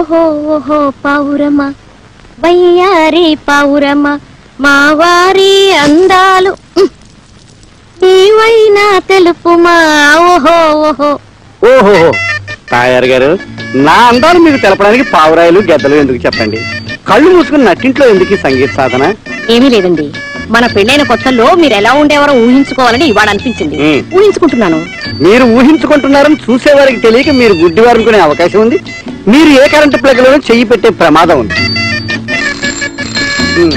ఓహో ఓహో పావురమ్మ వయ్యారి పావురమ్మ మా వారి అందాలు ఉమ్. నీవైనా తెలుపుమా ఓహో ఓహో ఓహో తాయారు గారు నా అందాలు మీకు తెలపడానికి పావురాయలు గెద్దలు ఎందుకు చెప్పండి కళ్ళు మూసుకుని నట్టింట్లో ఎందుకు ఈ సంగీత సాధన ఏమీ లేదండి మన పెళ్ళైన కొత్తలో మీరు ఎలా ఉండేవారో ఊహించుకోవాలని ఇవాళ అనిపించింది ఉమ్. ఊహించుకుంటున్నాను మీరు ఊహించుకుంటున్నారని చూసేవారికి తెలియక మీరు గుడ్డివారు అనుకునే అవకాశం ఉంది మీరు ఏ కరెంటు ప్లగ్లోనూ చెయ్యి పెట్టే ప్రమాదం ఉంది ఉమ్.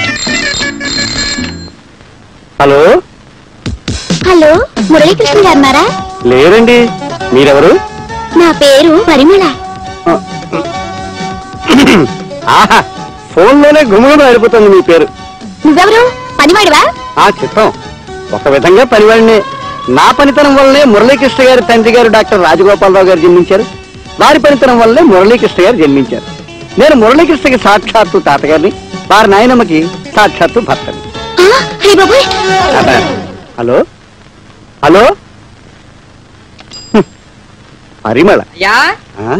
హలో హలో మురళీకృష్ణ గారున్నారా లేరండి మీరెవరు నా పేరు పరిమళ ఆహా ఫోన్లోనే గుమగుమ ఆడిపోతుంది మీ పేరు నువ్వెవరు పనివాడివా ఆ చిత్తం ఒక విధంగా పనివాడినే నా పనితనం వల్లనే మురళీకృష్ణ గారి తండ్రి గారు డాక్టర్ రాజగోపాలరావు గారు జన్మించారు వారి పనితనం వల్లనే మురళీకృష్ణ గారు జన్మించారు నేను మురళీకృష్ణకి సాక్షాత్తు తాతగారిని వారి నాయనమ్మకి సాక్షాత్తు భర్తని ఆ, హే బాబోయ్ అబ్బా. హలో హలో హ్మ్. పరిమళ యా ఆ?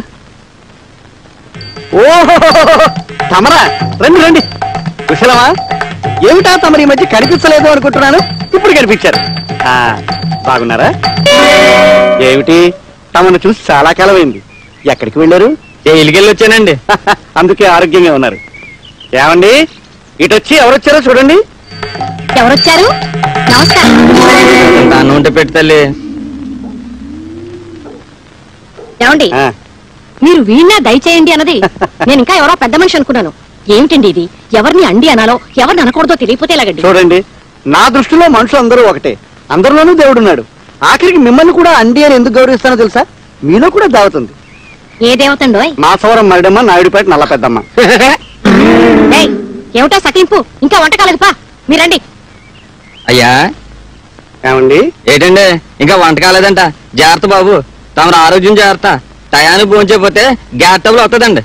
ఓహో తమరా రండి రండి కుశలమా ఏమిటా తమరి ఈ మధ్య కనిపించలేదు అనుకుంటున్నాను ఇప్పుడు కనిపించారు ఆ, బాగున్నారా ఏమిటి తమను చూసి చాలా కాలమైంది ఎక్కడికి వెళ్ళారు జైలుకెళ్ళి వచ్చానండి అందుకే ఆరోగ్యంగా ఉన్నారు ఏమండి ఇటు వచ్చి ఎవరొచ్చారో చూడండి ఎవరొచ్చారు నమస్కారం దాన్ని ఉంటే పెట్టలే ఏమండి ఆ, మీరు వీణ్ణా దయచేయండి అన్నది నేను ఇంకా ఎవరో పెద్ద మనిషి అనుకున్నాను ఏమిటండి ఇది ఎవరిని అండి అనాలో ఎవరిని అనకూడదో తెలియపోతే ఎలాగండి చూడండి నా దృష్టిలో మనుషులు అందరూ ఒకటే అందరిలోనూ దేవుడున్నాడు ఆఖరికి మిమ్మల్ని కూడా అండి అని ఎందుకు గౌరవిస్తానో తెలుసా మీలో కూడా దావుతుంది ఏ దేవతండోయ్ మాసవరం మరిడమ్మ నాయుడుపేట నల్ల పెద్దమ్మ ఏయ్, ఏమిటో సకింపు ఇంకా వంట కాలేదు పా మీరండి అయ్యా ఏమండి ఏంటండి ఇంకా వంట కాలేదంట జాగ్రత్త బాబు తమరు ఆరోగ్యం జాగ్రత్త టయానికి భోంచకపోతే గ్యాస్ ట్రబుల్ వస్తుందండి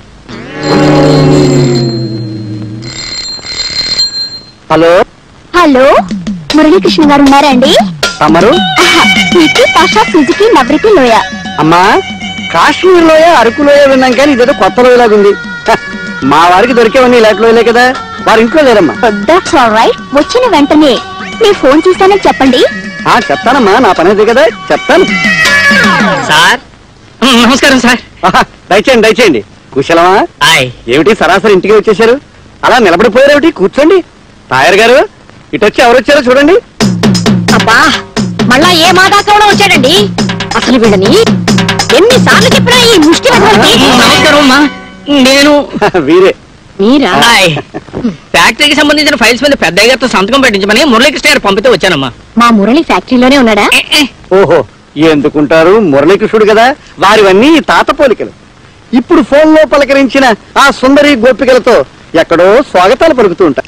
హలో హలో మురళీకృష్ణ గారు ఉన్నారా అండి తమరు మీకు పాషా సుజుకి నవ్రితి లోయ అమ్మా కాశ్మీర్ లోయ అరకు లోయ విన్నాం కానీ ఇదేదో కొత్త లోయలాగా ఉంది హ, మా వారికి దొరికేవన్నీ ఇలాంటి లోయలే కదా వారి ఇంట్లో లేరమ్మా దట్స్ ఆల్ రైట్ వచ్చిన వెంటనే మీ ఫోన్ చూస్తానని చెప్పండి ఆ చెప్తానమ్మా నా పని అదే కదా చెప్తాను సార్ నమస్కారం సార్ ఆహా, దయచేయండి దయచేయండి కుశలమా హాయ్ ఏమిటి సరాసరి ఇంటికి వచ్చేసారు అలా నిలబడిపోయారేమిటి కూర్చోండి తాయర్ గారు ఇటు వచ్చి ఎవరు వచ్చారో చూడండి అబ్బా మళ్ళా ఏ మాదాకంలో వచ్చాడండి అసలు వీళ్ళని ఎన్నిసార్లు చెప్పినా ఈ ముష్టి వెధవలకి నమస్కారం అమ్మా నేను వీరే మీరా హాయ్ ఫ్యాక్టరీకి సంబంధించిన ఫైల్స్ మీద పెద్ద గారితో సంతకం పెట్టించమని మురళీకృష్ణ గారు పంపితే వచ్చానమ్మా మా మురళి ఫ్యాక్టరీలోనే ఉన్నాడా ఏ, ఏ, ఓహో ఎందుకుంటారు మురళీకృష్ణుడు కదా వారివన్నీ ఈ తాత పోలికలు ఇప్పుడు ఫోన్ లో పలకరించిన ఆ సుందరి గోపికలతో ఎక్కడో స్వాగతాలు పలుకుతూ ఉంటా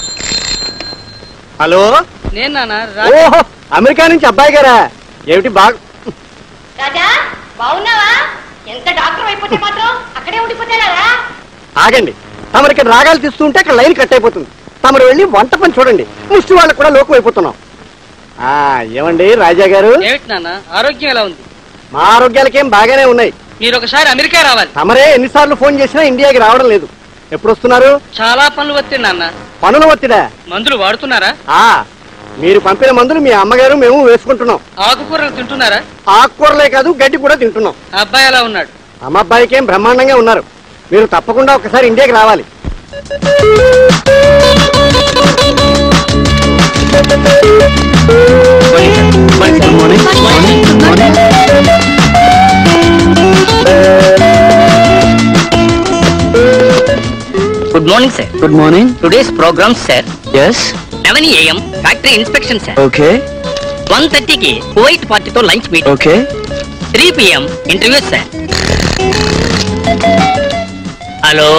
హలో నేను నాన్న ఓహో అమెరికా నుంచి అబ్బాయి గారా ఏమిటి బాగా రాజా బాగున్నావా ఎంత డాక్టర్ అయిపోతే మాత్రం అక్కడే ఉండిపోతారా ఆగండి తమరు ఇక్కడ రాగాలు తీస్తుంటే అక్కడ లైన్ కట్ అయిపోతుంది తమరు వెళ్ళి వంట పని చూడండి ముష్టి వాళ్ళకు కూడా లోకం అయిపోతున్నాం ఆ ఏమండి రాజా గారు ఏమిటి నాన్న ఆరోగ్యం ఎలా ఉంది మా ఆరోగ్యాలకేం బాగానే ఉన్నాయి మీరు ఒకసారి అమెరికా రావాలి తమరే ఎన్నిసార్లు ఫోన్ చేసినా ఇండియాకి రావడం లేదు ఎప్పుడు వస్తున్నారు చాలా పనులు వస్తాయి నాన్న పనుల ఒత్తిడా మందులు వాడుతున్నారా ఆ మీరు పంపిన మందులు మీ అమ్మగారు మేము వేసుకుంటున్నాం ఆకుకూరలు తింటున్నారా ఆకుకూరలే కాదు గడ్డి కూడా తింటున్నాం అబ్బాయి ఎలా ఉన్నాడు అమ్మ అబ్బాయికి ఏం బ్రహ్మాండంగా ఉన్నారు మీరు తప్పకుండా ఒకసారి ఇండియాకి రావాలి good morning sir good morning today's programme sir eleven AM factory inspection sir okay one థర్టీకి కువైట్ పార్టీతో lunch meet okay three PM interview sir hello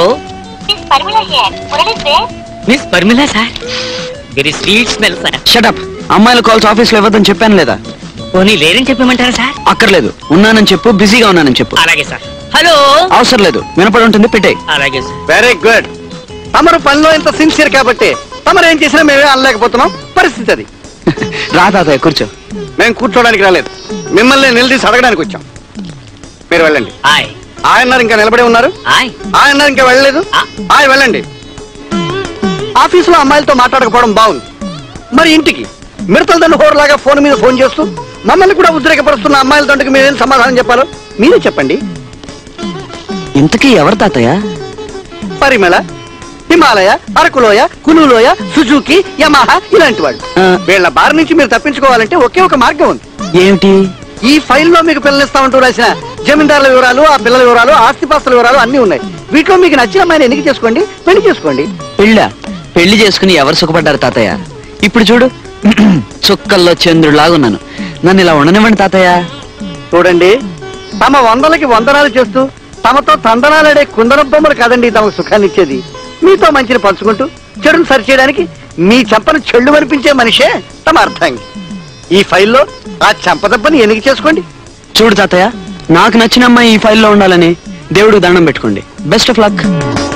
miss Parmila sir very sweet smell sir shut up అమ్మాయిల calls office లో ఇవ్వద్దని చెప్పాను లేదా పోనీ లేరని చెప్పమంటారా సార్ అక్కర్లేదు ఉన్నానని చెప్పు బిజీగా ఉన్నానని చెప్పు అలాగే సార్ హలో అవసరం లేదు వినపడి ఉంటుంది పెట్టే అలాగే సార్ వెరీ గుడ్ తమరు పనిలో ఇంత సిన్సియర్ కాబట్టి తమరు ఏం చేసినా మేమే అనలేకపోతున్నాం పరిస్థితి అది రా తాతయ్య కూర్చో మేము కూర్చోడానికి రాలేదు మిమ్మల్ని నిలదీసి అడగడానికి వచ్చాం మీరు వెళ్ళండి హాయ్ ఆయన ఇంకా నిలబడి ఉన్నారు ఆయ్ ఆయన ఇంకా వెళ్ళలేదు ఆ. ఆయన వెళ్ళండి ఆఫీసులో అమ్మాయిలతో మాట్లాడకపోవడం బాగుంది మరి ఇంటికి మిడతల దండు హోర్లాగా ఫోన్ మీద ఫోన్ చేస్తూ మమ్మల్ని కూడా ఉద్రేకపరుస్తున్న అమ్మాయిల దండకి మీరేం సమాధానం చెప్పాలో మీరే చెప్పండి ఇంతకీ ఎవరు తాతయ్య పరిమళ హిమాలయ అరకులోయ కులులోయ సుజుకి యమహా ఇలాంటి వాళ్ళు ఆ. వీళ్ళ బారి నుంచి మీరు తప్పించుకోవాలంటే ఒకే ఒక మార్గం ఉంది ఏమిటి ఈ ఫైల్లో మీకు పిల్లనిస్తామంటూ రాసిన జమీందారుల వివరాలు ఆ పిల్లల వివరాలు ఆస్తిపాస్తుల వివరాలు అన్ని ఉన్నాయి వీటిలో మీకు నచ్చిన అమ్మాయిని ఎన్నిక చేసుకోండి పెళ్లి చేసుకోండి పెళ్ళా పెళ్లి చేసుకుని ఎవరు సుఖపడ్డారు తాతయ్య ఇప్పుడు చూడు చుక్కల్లో చంద్రులాగున్నాను నన్ను ఇలా ఉండనివ్వండి తాతయ్య చూడండి తమ వందలకి వందనాలు చేస్తూ తమతో తందనాలాడే కుందన బొమ్మలు కాదండి తమకు సుఖాన్ని ఇచ్చేది మీతో మంచిని పంచుకుంటూ చెడును సరిచేయడానికి మీ చెంపను చెళ్ళు అనిపించే మనిషే తమ అర్థంగి ఈ ఫైల్లో ఆ చెంప దెబ్బని ఎన్నిక చేసుకోండి చూడు తాతయ్య నాకు నచ్చిన అమ్మాయి ఈ ఫైల్లో ఉండాలని దేవుడికి దండం పెట్టుకోండి బెస్ట్ ఆఫ్ లక్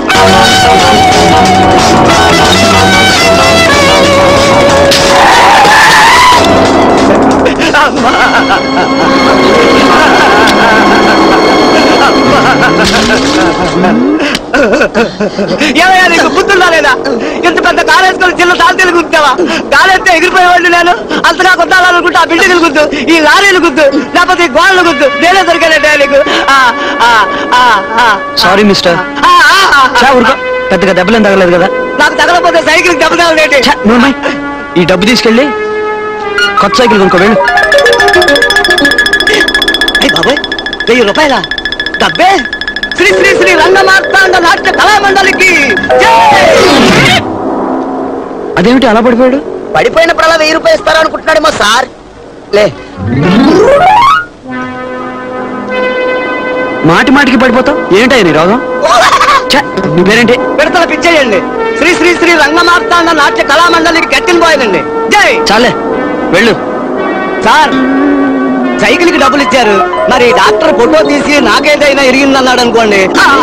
ఏమయ్యా నీకు బుద్ధుందా లేదా ఇంత పెద్ద కాలేసుకొని చిన్న సాల్తీలు గుర్తావా కాలేస్తే ఎగిరిపోయేవాళ్ళు నేను అంతగా కొట్టాలనుకుంటే ఆ బిల్డింగ్లు గుర్తు ఈ లారీలు గుర్తు లేకపోతే ఈ గోడలు గుర్తు నేనే దొరికానంటే నీకు ఆ, ఆ, ఆ, ఆ. సారీ మిస్టర్ ఆ, ఆ, ఆ. చా ఊరుకో పెద్దగా దెబ్బలేం తగలేదు కదా నాకు తగలపోతే సైకిల్ దెబ్బతావులేంటి ఛ, నువ్వు అమ్మాయి, ఈ డబ్బు తీసుకెళ్ళి కొత్త సైకిల్ కొనుక్కో వెళ్ళు బాబాయ్ వెయ్యి రూపాయల డబ్బే శ్రీ శ్రీ శ్రీ రంగమార్తాండ నాట్య కళామండలికి జై! అదేమిటి అలా పడిపోయాడు పడిపోయినప్పుడల్లా వెయ్యి రూపాయలు ఇస్తారనుకుంటున్నాడేమో సార్ లే మాటి మాటికి పడిపోతావు ఏంటయ్య నీ రోగం ఛ, నీ పేరేంటి విడతల పిచ్చేయండి శ్రీ శ్రీ శ్రీ రంగమార్తాండ నాట్య కళామండలికి కట్టిన పోయిందండి జై చాలే వెళ్ళు సార్ సైకిల్ కి డబ్బులు ఇచ్చారు మరి డాక్టర్ ఫోటో తీసి నాకేదైనా ఇరిగిందన్నాడు అనుకోండి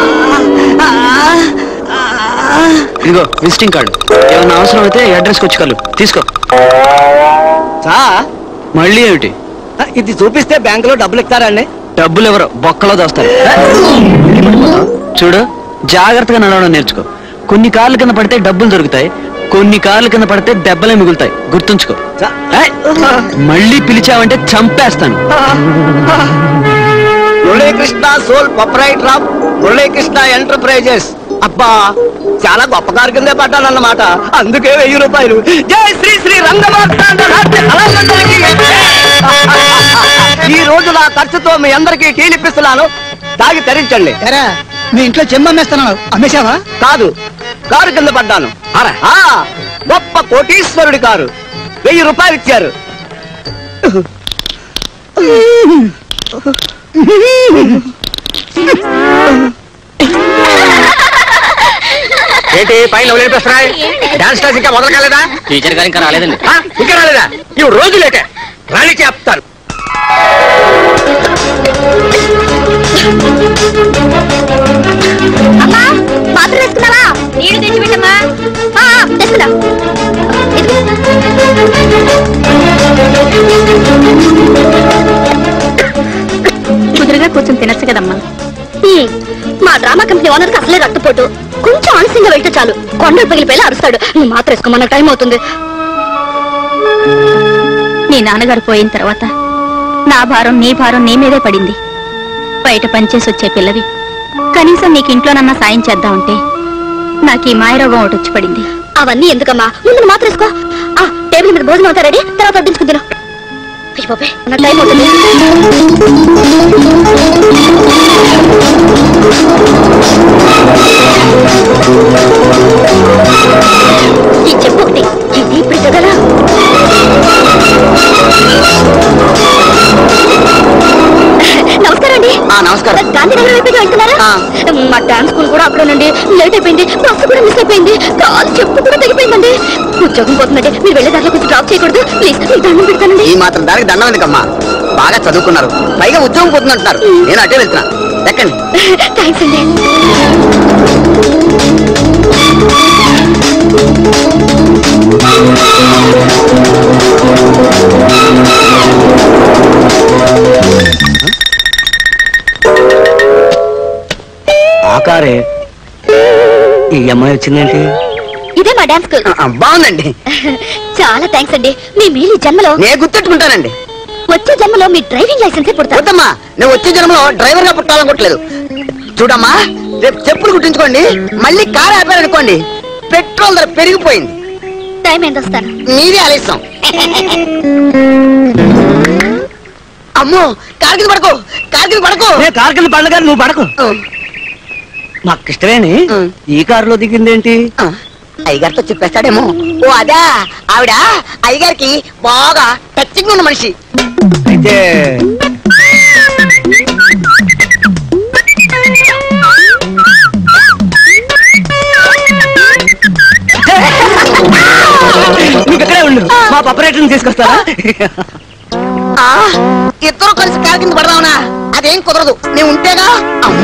ఇదిగో విజిటింగ్ కార్డు ఏమన్నా అవసరం అయితే అడ్రస్కి వచ్చి కలు తీసుకో సార్ మళ్ళీ ఏమిటి ఇది చూపిస్తే బ్యాంకులో డబ్బులు ఇస్తారండి డబ్బులు ఎవరో బొక్కలో దోస్తారు చూడు జాగ్రత్తగా నడవడం నేర్చుకో కొన్ని కార్ల కింద పడితే డబ్బులు దొరుకుతాయి కొన్ని కార్ల కింద పడితే దెబ్బలే మిగులుతాయి గుర్తుంచుకో సార్ ఏయ్, మళ్ళీ పిలిచావంటే చంపేస్తాను Muralikrishna sole proprietor of Muralikrishna enterprises అబ్బా చాలా గొప్ప కారు కిందే పడ్డానన్నమాట అందుకే వెయ్యి రూపాయలు జై శ్రీ శ్రీ రంగమార్తాండ నాట్య కళామండలికి ఈ రోజు నా ఖర్చుతో మీ అందరికీ టీలిప్పిస్తున్నాను తాగి తరించండి మీ ఇంట్లో చెమ్మ అమ్మేస్తున్నావు అమ్మేశావా కాదు కారు కింద పడ్డాను ఆ, గొప్ప కోటీశ్వరుడి కారు వెయ్యి రూపాయలు ఇచ్చారు ఏంటి పైన వదిలిపిస్తున్నాయి డాన్స్ క్లాస్ ఇంకా మొదలు కాలేదా టీచర్ గారు ఇంకా రాలేదండి ఆ, ఇంకా రాలేదా ఇవి రోజు లేటే రాణి చెప్తాను అమ్మా పాత్ర వేసుకున్నావా నీళ్లు తెచ్చి పెట్టమ్మా ఆ, ఆ, తెస్తున్నా కుదురుగా కూర్చొని తినచ్చు కదమ్మా మా డ్రామా కంపెనీ ఓనర్కి అసలే రక్తపోటు కొంచెం ఆలస్యంగా వెళ్తే చాలు కొండలు పగిలిపోయి అరుస్తాడు నువ్వు మాత్రం వేసుకోమన్న టైం అవుతుంది నీ నాన్నగారు పోయిన తర్వాత నా భారం నీ భారం నీ మీదే పడింది బయట పనిచేసి వచ్చే పిల్లవి కనీసం నీకు ఇంట్లోనన్నా సాయం చేద్దామంటే నాకు ఈ మాయరోగం ఒకటి వచ్చి పడింది అవన్నీ ఎందుకమ్మా ముందు మాత్రం వేసుకో ఆ టేబుల్ మీద భోజనం అవుతా రెడీ తర్వాత వడ్డించుకుని తిను అయ్య బాబాయ్, నా టైం అవుతుంది ఈ చెప్పు ఒకటి ఇది ఇప్పుడు చదరా నమస్కారం అండి నమస్కారం గాంధీనగర్ వైపు వెళ్తున్నారా మా డాన్స్ స్కూల్ కూడా అక్కడేనండి లేట్ అయిపోయింది బస్సు కూడా మిస్ అయిపోయింది కాలు చెప్పు కూడా తెగిపోయిందండి ఉద్యోగం పోతుందండి మీరు వెళ్ళే దాంట్లో కొంచెం డ్రాప్ చేయకూడదు ప్లీజ్ మీకు దండం పెడతానండి ఈ మాత్రం దానికి దండం ఎందుకమ్మా బాగా చదువుకున్నారు పైగా ఉద్యోగం పోతుందంటున్నారు నేను అటే వెళ్తున్నా ఎక్కండి థ్యాంక్స్ అండి ఆ కారే ఈ అమ్మాయి వచ్చిందేంటి ఇదే మా డాన్స్ స్కూల్ బాగుందండి చాలా థ్యాంక్స్ అండి మీ మేలు ఈ జన్మలో నేను గుర్తెట్టుకుంటానండి వచ్చే జన్మలో మీ డ్రైవింగ్ లైసెన్స్ పుడతారు వద్దమ్మా నేను వచ్చే జన్మలో డ్రైవర్ గా పుట్టాలనుకోవట్లేదు చూడమ్మా రేపు చెప్పులు కుట్టించుకోండి మళ్ళీ కారు ఆపారనుకోండి పెట్రోల్ ధర పెరిగిపోయింది టైం ఎంత వస్తాను మీదే ఆలస్యం అమ్మో కారు కింద పడకు కారు కింద పడకు కార్ కింద పడలు గారు నువ్వు పడకు మాకు ఇష్టమేని ఉం. ఈ కారులో దిగిందేంటి ఆ, అయ్యగారితో చెప్పేస్తాడేమో ఓ అదా ఆవిడ అయ్యగారికి బాగా టచింగ్ ఉన్న మనిషి అయితే నువ్వు ఇక్కడే ఉండు మా పపరేటర్ని తీసుకొస్తారా ఆ, ఇద్దరు కలిసి కారు కింద పడదావునా అదేం కుదరదు నేను ఉంటేగా అమ్మో